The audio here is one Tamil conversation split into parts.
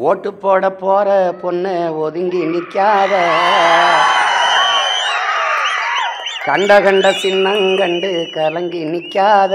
ஓட்டு போட போற பொண்ணு ஒதுங்கி நிக்காத கண்ட கண்ட சின்னங்கண்டு கலங்கி நிக்காத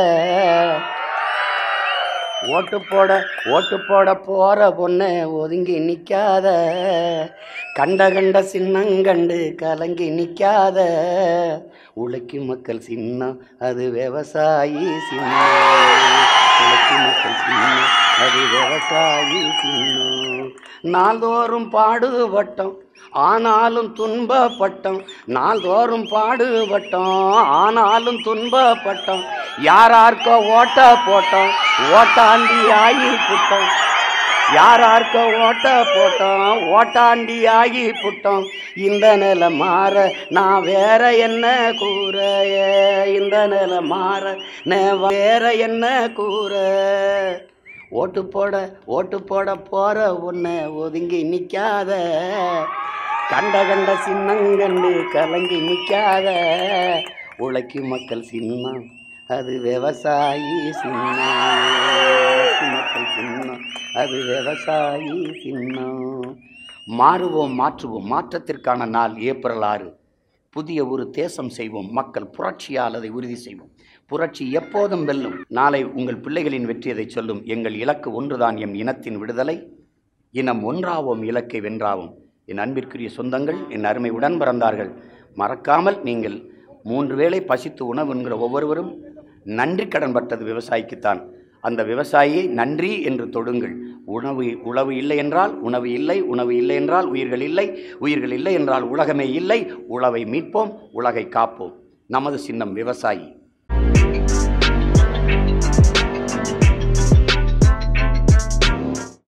ஓட்டு போட ஓட்டு போட போற பொண்ணு ஒதுங்கி நிக்காத கண்ட கண்ட சின்னங்கண்டு கலங்கி நிக்காத உழைக்கும் மக்கள் சின்னம் அது விவசாயி சின்னம் உழைக்கும் மக்கள் சின்னம் அது விவசாயி சின்னம் நாள்தோறும் பாடுபட்டோம் ஆனாலும் துன்பப்பட்டோம் நாள்தோறும் பாடுபட்டோம் ஆனாலும் துன்பப்பட்டோம் யாரார்க்கோ ஓட்ட போட்டோம் ஓட்டாண்டி ஆகி புட்டோம் யாரார்க்கோ ஓட்ட போட்டோம் ஓட்டாண்டி ஆகி புட்டோம் இந்த நிலை மாற நான் வேற என்ன கூற இந்த நிலை மாற நான் வேற என்ன கூற ஓட்டு போட ஓட்டு போட போற உன்னை ஒதுங்கி நிக்காத கண்ட கண்ட சின்னங்கண்டு கலங்கி நிக்காத உழைக்கும் மக்கள் சின்னம் அது விவசாயி சின்னம் உழைக்கும் மக்கள் சின்னம் அது விவசாயி சின்னம் மாறுவோம் மாற்றுவோம் மாற்றத்திற்கான நாள் ஏப்ரல் ஆறு புதிய ஒரு தேசம் செய்வோம் மக்கள் புரட்சியால் அதை உறுதி செய்வோம் புரட்சி எப்போதும் வெல்லும் நாளை உங்கள் பிள்ளைகளின் வெற்றியதை சொல்லும் எங்கள் இலக்கு ஒன்றுதான் எம் இனத்தின் விடுதலை இனம் ஒன்றாவோம் இலக்கை வென்றாவோம் என் அன்பிற்குரிய சொந்தங்கள் என் அருமை உடன் பிறந்தார்கள் மறக்காமல் நீங்கள் மூன்று வேளை பசித்து உணவு என்கிற ஒவ்வொருவரும் நன்றி கடன் பட்டது விவசாயிக்குத்தான் அந்த விவசாயியை நன்றி என்று தொடுங்கள் உணவு உழவு இல்லை என்றால் உணவு இல்லை உணவு இல்லை என்றால் உயிர்கள் இல்லை உயிர்கள் இல்லை என்றால் உலகமே இல்லை உழவை மீட்போம் உலகை காப்போம் நமது சின்னம் விவசாயி